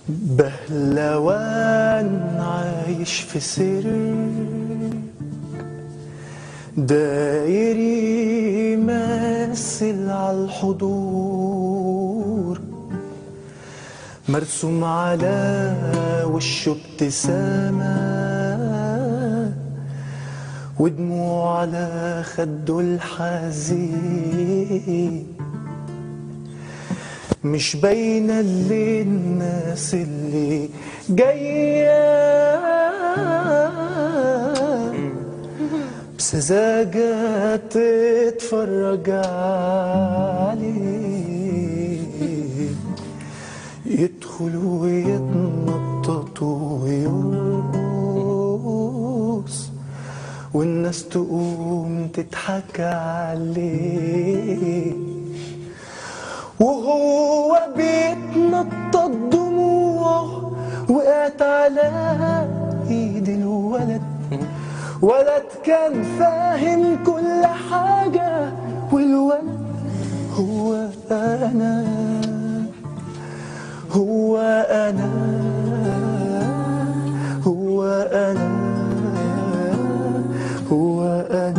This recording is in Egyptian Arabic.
بهلوان عايش في سر داير يمثل عالحضور مرسوم على وشه ابتسامة ودموع على خده الحزين مش باينة للناس اللي جاية بسذاجة تتفرج عليه يدخل ويتنطط ويرقص والناس تقوم تضحك عليه وهو بيتنطط دموعه وقعت على ايد الولد ولد كان فاهم كل حاجة والولد هو أنا هو أنا هو أنا هو أنا